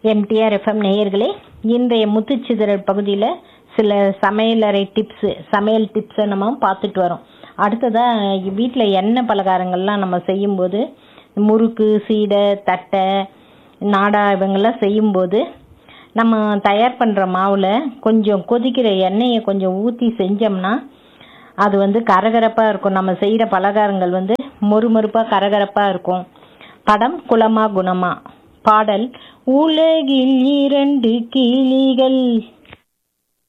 MTR FM நேயர்களே இன்றைய முத்துச்சிதறல் பகுதியில் சில சமையலறை டிப்ஸு சமையல் டிப்ஸை நம்ம பார்த்துட்டு வரோம் அடுத்ததாக வீட்டில் எண்ணெய் பலகாரங்கள்லாம் நம்ம செய்யும்போது முறுக்கு சீடை தட்டை நாடா இவங்கெல்லாம் செய்யும்போது நம்ம தயார் பண்ணுற மாவில் கொஞ்சம் கொதிக்கிற எண்ணெயை கொஞ்சம் ஊற்றி செஞ்சோம்னா அது வந்து கரகரப்பாக இருக்கும் நம்ம செய்கிற பலகாரங்கள் வந்து மொறுமொறுப்பாக கரகரப்பாக இருக்கும் படம் குலமா குணமா பாடல் உலகில் இரண்டு கிளிகள்